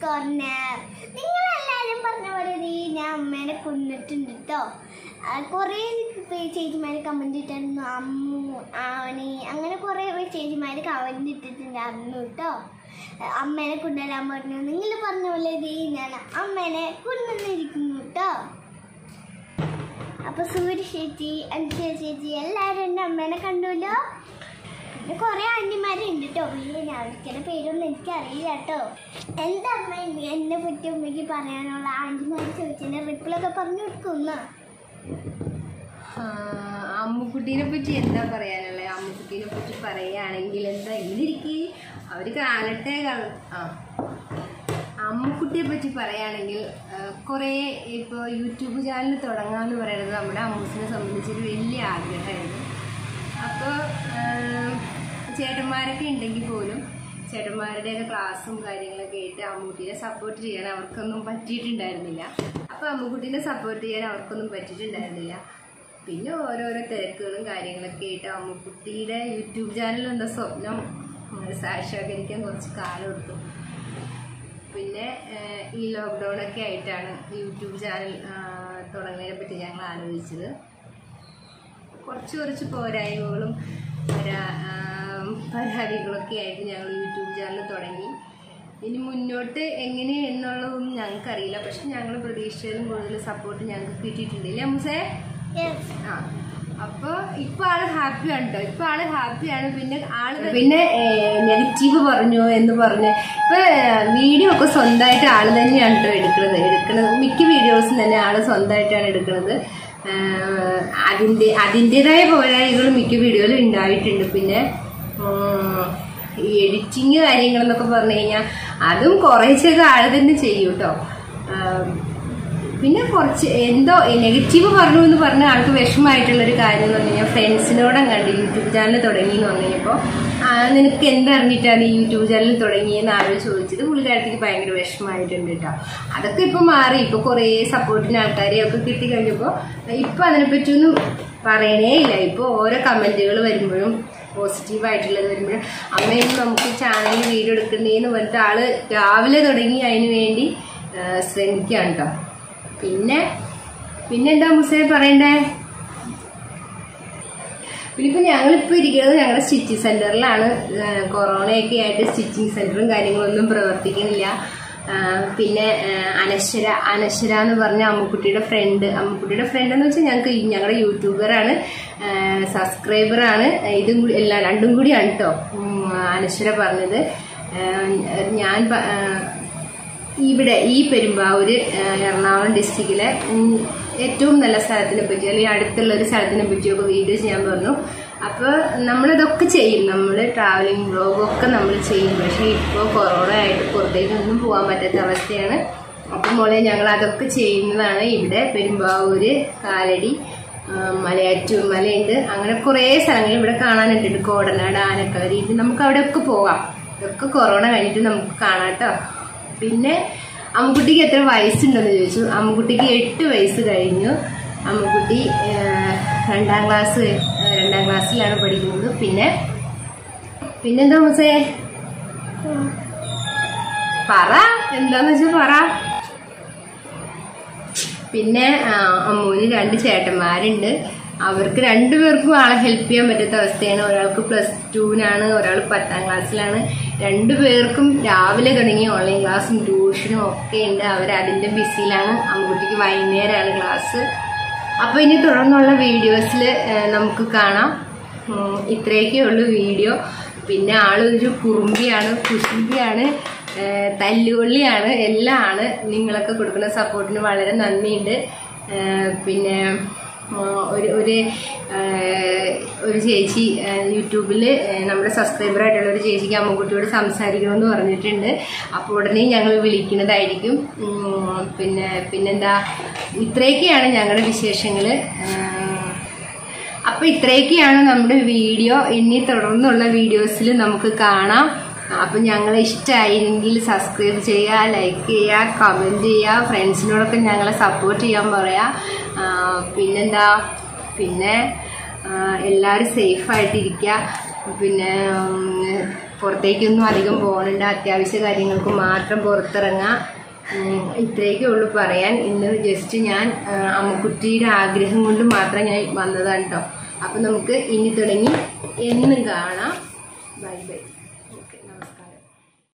corner നിങ്ങളെല്ലാവരും പറഞ്ഞ പോലെ ദേ ഞാൻ അമ്മേനെ കൊന്നിട്ടുണ്ട് കേട്ടോ കുറേ ചേച്ചിമാർ കമൻറ്റ് ഇട്ടിരുന്നു അമ്മു ആണി അങ്ങനെ കുറേ ചേച്ചിമാർ കമൻറ്റ് ഇട്ടിട്ടുണ്ടായിരുന്നു കേട്ടോ അമ്മേനെ കൊണ്ടുവരാൻ പറഞ്ഞു നിങ്ങൾ പറഞ്ഞ പോലെ ദേ ഞാൻ അമ്മേനെ കൊണ്ടുവന്നിരിക്കുന്നു കേട്ടോ അപ്പൊ സൂര്യ ചേച്ചി അഞ്ചു ചേച്ചി എല്ലാവരും എൻ്റെ അമ്മേനെ കണ്ടുല്ലോ പിന്നെ കുറെ ആന്റിമാരുണ്ട് കേട്ടോ പിന്നെ ഞാൻ വിളിക്കുന്ന പേരൊന്നും എനിക്കറിയില്ല കേട്ടോ എൻ്റെ അമ്മ എന്നെ പറ്റി ഉമ്മയ്ക്ക് പറയാനുള്ള ആന്റിമാർ ചോദിച്ചതിന്റെ റിപ്ലൈ ഒക്കെ പറഞ്ഞു കൊടുക്കുന്ന ആ, അമ്മുക്കുട്ടീനെ പറ്റി എന്താ പറയാനുള്ളത് അമ്മുക്കുട്ടീനെ പറ്റി പറയുകയാണെങ്കിൽ എന്താ ഇതിരിക്ക് അവർ കാണട്ടെ കാണ- ആ അമ്മുക്കുട്ടിയെ പറ്റി പറയുകയാണെങ്കിൽ കുറേ ഇപ്പോൾ യൂട്യൂബ് ചാനൽ തുടങ്ങാമെന്ന് പറയുന്നത് നമ്മുടെ അമ്മൂസിനെ സംബന്ധിച്ചൊരു വലിയ ആഗ്രഹമായിരുന്നു അപ്പോൾ ചേട്ടന്മാരൊക്കെ ഉണ്ടെങ്കിൽ പോലും ചേട്ടന്മാരുടെയൊക്കെ ക്ലാസ്സും കാര്യങ്ങളൊക്കെ ആയിട്ട് അമ്മൂട്ടിനെ സപ്പോർട്ട് ചെയ്യാൻ അവർക്കൊന്നും പറ്റിയിട്ടുണ്ടായിരുന്നില്ല അപ്പോൾ അമ്മുക്കുട്ടീനെ സപ്പോർട്ട് ചെയ്യാൻ അവർക്കൊന്നും പറ്റിയിട്ടുണ്ടായിരുന്നില്ല പിന്നെ ഓരോരോ തിരക്കുകളും കാര്യങ്ങളൊക്കെ ആയിട്ട് അമ്മുക്കുട്ടിയുടെ യൂട്യൂബ് ചാനൽ എന്ന സ്വപ്നം ഉം, സാക്ഷാത്കരിക്കാൻ കുറച്ച് കാലം എടുത്തു പിന്നെ ഏഹ്, ഈ ലോക്ക്ഡൗൺ ഒക്കെ ആയിട്ടാണ് യൂട്യൂബ് ചാനൽ തുടങ്ങുന്നതിനെ പറ്റി ഞങ്ങൾ ആലോചിച്ചത് കുറച്ച് കുറച്ച് പോരായ്മകളും പരാ- ആം, പരാതികളൊക്കെ ആയിട്ട് ഞങ്ങൾ യൂട്യൂബ് ചാനൽ തുടങ്ങി ഇനി മുന്നോട്ട് എങ്ങനെ എന്നുള്ളതൊന്നും ഞങ്ങൾക്കറിയില്ല പക്ഷെ ഞങ്ങൾ പ്രതീക്ഷിച്ചതിലും കൂടുതൽ സപ്പോർട്ട് ഞങ്ങൾക്ക് കിട്ടിയിട്ടുണ്ട് ഇല്ലേ അമ്മസേ ആ അപ്പൊ ഇപ്പൊ ആള് ഹാപ്പിയാണ് കേട്ടോ ഇപ്പൊ ആള് ഹാപ്പിയാണ് പിന്നെ ആള് പിന്നെ നെഗറ്റീവ് പറഞ്ഞു എന്ന് പറഞ്ഞ് ഇപ്പൊ വീഡിയോ ഒക്കെ സ്വന്തമായിട്ട് ആള് തന്നെയാണ് കേട്ടോ എടുക്കുന്നത് എടുക്കുന്നത് മിക്ക വീഡിയോസും തന്നെ ആള് സ്വന്തമായിട്ടാണ് എടുക്കുന്നത് ആഹ് അതിന്റെ അതിൻ്റെതായ പോരായ്മകൾ മിക്ക വീഡിയോയിലും ഉണ്ടായിട്ടുണ്ട് പിന്നെ ഉം, ഈ എഡിറ്റിങ് കാര്യങ്ങളെന്നൊക്കെ പറഞ്ഞു കഴിഞ്ഞാൽ അതും കുറേശ്ശൊക്കെ ആള് തന്നെ ചെയ്യും കേട്ടോ പിന്നെ കുറച്ച് എന്തോ നെഗറ്റീവ് പറഞ്ഞു എന്ന് പറഞ്ഞ ആൾക്ക് വിഷമമായിട്ടുള്ള ഒരു കാര്യം എന്ന് പറഞ്ഞു കഴിഞ്ഞാൽ ഫ്രണ്ട്സിനോടും കണ്ട് യൂട്യൂബ് ചാനൽ തുടങ്ങി എന്ന് പറഞ്ഞു കഴിഞ്ഞപ്പോൾ നിനക്ക് എന്തറിഞ്ഞിട്ടാണ് ഈ യൂട്യൂബ് ചാനൽ തുടങ്ങിയെന്ന് ആരോ ചോദിച്ചത് പുള്ളിക്കാരത്തേക്ക് ഭയങ്കര വിഷമമായിട്ടുണ്ട് കേട്ടോ അതൊക്കെ ഇപ്പൊ മാറി ഇപ്പൊ കുറേ സപ്പോർട്ടിന് ആൾക്കാരെ ഒക്കെ കിട്ടി കഴിഞ്ഞപ്പോൾ ഇപ്പൊ അതിനെപ്പറ്റിയൊന്നും പറയണേ ഇല്ല ഇപ്പൊ ഓരോ കമന്റുകൾ വരുമ്പോഴും പോസിറ്റീവ് ആയിട്ടുള്ളത് വരുമ്പോഴും അമ്മയും നമുക്ക് ചാനലിൽ വീഡിയോ എടുക്കണ്ടേന്ന് പറഞ്ഞിട്ട് ആള് രാവിലെ തുടങ്ങി അതിന് വേണ്ടി ശ്രമിക്കുകയാണ് കേട്ടോ പിന്നെ പിന്നെന്താ മുസേ പറയണ്ടേ പിന്നെ ഇപ്പൊ ഞങ്ങളിപ്പോ ഇരിക്കുന്നത് ഞങ്ങളുടെ സ്റ്റിച്ചിങ് സെന്ററിലാണ് കൊറോണയൊക്കെ ആയിട്ട് സ്റ്റിച്ചിങ് സെന്ററും കാര്യങ്ങളൊന്നും പ്രവർത്തിക്കുന്നില്ല ആ, പിന്നെ ആ, അനശ്വര അനശ്വര എന്ന് പറഞ്ഞ അമ്മുക്കുട്ടിയുടെ ഫ്രണ്ട് അമ്മുക്കുട്ടിയുടെ ഫ്രണ്ട് എന്ന് വെച്ചാൽ ഞങ്ങൾക്ക് ഈ- ഞങ്ങളുടെ യൂട്യൂബറാണ് സബ്സ്ക്രൈബറാണ് ഇതും കൂടി എല്ലാം രണ്ടും കൂടിയാണ് കേട്ടോ അനശ്വര പറഞ്ഞത് ആ, ഞാൻ പ- ആ, ഇവിടെ ഈ പെരുമ്പാവൂര് ആ, എറണാകുളം ഡിസ്ട്രിക്റ്റിലെ ഉം, ഏറ്റവും നല്ല സ്ഥലത്തിനെ പറ്റി അല്ലെങ്കിൽ അടുത്തുള്ള ഒരു സ്ഥലത്തിനെ പറ്റിയൊക്കെ വീഡിയോ ചെയ്യാൻ പറഞ്ഞു അപ്പോൾ നമ്മളിതൊക്കെ ചെയ്യും നമ്മൾ ട്രാവലിംഗ് വ്ളോഗും ഒക്കെ നമ്മൾ ചെയ്യും പക്ഷേ ഇപ്പോൾ കൊറോണ ആയിട്ട് പുറത്തേക്കൊന്നും പോകാൻ പറ്റാത്ത അവസ്ഥയാണ് അപ്പം മോളെ ഞങ്ങൾ അതൊക്കെ ചെയ്യുന്നതാണ് ഇവിടെ പെരുമ്പാവൂര് കാലടി ആ, മലയാറ്റൂർ മലയുണ്ട് അങ്ങനെ കുറേ സ്ഥലങ്ങൾ ഇവിടെ കാണാനുണ്ട് കോടനാട് ആനക്കാരി ഇത് നമുക്ക് അവിടെയൊക്കെ പോകാം ഇതൊക്കെ കൊറോണ കഴിഞ്ഞിട്ട് നമുക്ക് കാണാം കേട്ടോ പിന്നെ അമ്മുക്കുട്ടിക്ക് എത്ര വയസ്സുണ്ടെന്ന് ചോദിച്ചു അമ്മുക്കുട്ടിക്ക് എട്ട് വയസ്സ് കഴിഞ്ഞു അമ്മുക്കുട്ടി ആ, രണ്ടാം ക്ലാസ് ആ, രണ്ടാം ക്ലാസ്സിലാണ് പഠിക്കുന്നത് പിന്നെ പിന്നെന്താ മുസേ പറ എന്താന്ന് വെച്ചാ പറ പിന്നെ ആ, അമ്മൂന് രണ്ട് ചേട്ടന്മാരുണ്ട് അവർക്ക് രണ്ടുപേർക്കും ആളെ ഹെൽപ്പ് ചെയ്യാൻ പറ്റാത്ത അവസ്ഥയാണ് ഒരാൾക്ക് പ്ലസ് ടുവിനാണ് ഒരാൾ പത്താം ക്ലാസ്സിലാണ് രണ്ടുപേർക്കും രാവിലെ തുടങ്ങി ഓൺലൈൻ ക്ലാസ്സും ട്യൂഷനും ഒക്കെ ഉണ്ട് അവർ അതിന്റെ ബിസിയിലാണ് അമ്മുകുട്ടിക്ക് വൈകുന്നേരമാണ് ക്ലാസ് അപ്പൊ ഇനി തുടർന്നുള്ള വീഡിയോസിൽ നമുക്ക് കാണാം ഉം, ഇത്രയൊക്കെ ഉള്ളൂ വീഡിയോ പിന്നെ ആളൊരു കുറുമ്പിയാണ് കുശുമ്പിയാണ് ഏഹ് തല്ലുകൊള്ളിയാണ് എല്ലാം ആണ് നിങ്ങളൊക്കെ കൊടുക്കുന്ന സപ്പോർട്ടിന് വളരെ നന്ദിയുണ്ട് ഏഹ് പിന്നെ ഉം, ഒരു ഒരു ഏഹ് ഒരു ചേച്ചി യൂട്യൂബിൽ നമ്മുടെ സബ്സ്ക്രൈബറായിട്ടുള്ള ഒരു ചേച്ചിക്ക് അമ്മക്കുട്ടിയോട് സംസാരിക്കണമെന്ന് പറഞ്ഞിട്ടുണ്ട് അപ്പോൾ ഉടനെ ഞങ്ങൾ വിളിക്കുന്നതായിരിക്കും ഉം, പിന്നെ പിന്നെന്താ ഇത്രയൊക്കെയാണ് ഞങ്ങളുടെ വിശേഷങ്ങൾ അപ്പൊ ഇത്രയൊക്കെയാണ് നമ്മുടെ വീഡിയോ ഇനി തുടർന്നുള്ള വീഡിയോസിൽ നമുക്ക് കാണാം അപ്പൊ ഞങ്ങളെ ഇഷ്ടമായിരുന്നെങ്കിൽ സബ്സ്ക്രൈബ് ചെയ്യുക ലൈക്ക് ചെയ്യുക കമന്റ് ചെയ്യുക ഫ്രണ്ട്സിനോടൊക്കെ ഞങ്ങളെ സപ്പോർട്ട് ചെയ്യാൻ പറയാ ആ, പിന്നെന്താ പിന്നെ ആ, എല്ലാവരും സേഫ് ആയിട്ടിരിക്കുക പിന്നെ ഉം, പുറത്തേക്കൊന്നും അധികം പോകണ്ട അത്യാവശ്യ കാര്യങ്ങൾക്ക് മാത്രം പുറത്തിറങ്ങാം ഉം, ഇത്രയൊക്കെ ഉള്ളൂ പറയാൻ ഇന്ന് ജസ്റ്റ് ഞാൻ ആ, അമ്മുക്കുട്ടിയുടെ ആഗ്രഹം കൊണ്ട് മാത്രം ഞാൻ വന്നതാണ് കേട്ടോ അപ്പം നമുക്ക് ഇനി തുടങ്ങി എന്നും കാണാം ബൈ ബൈ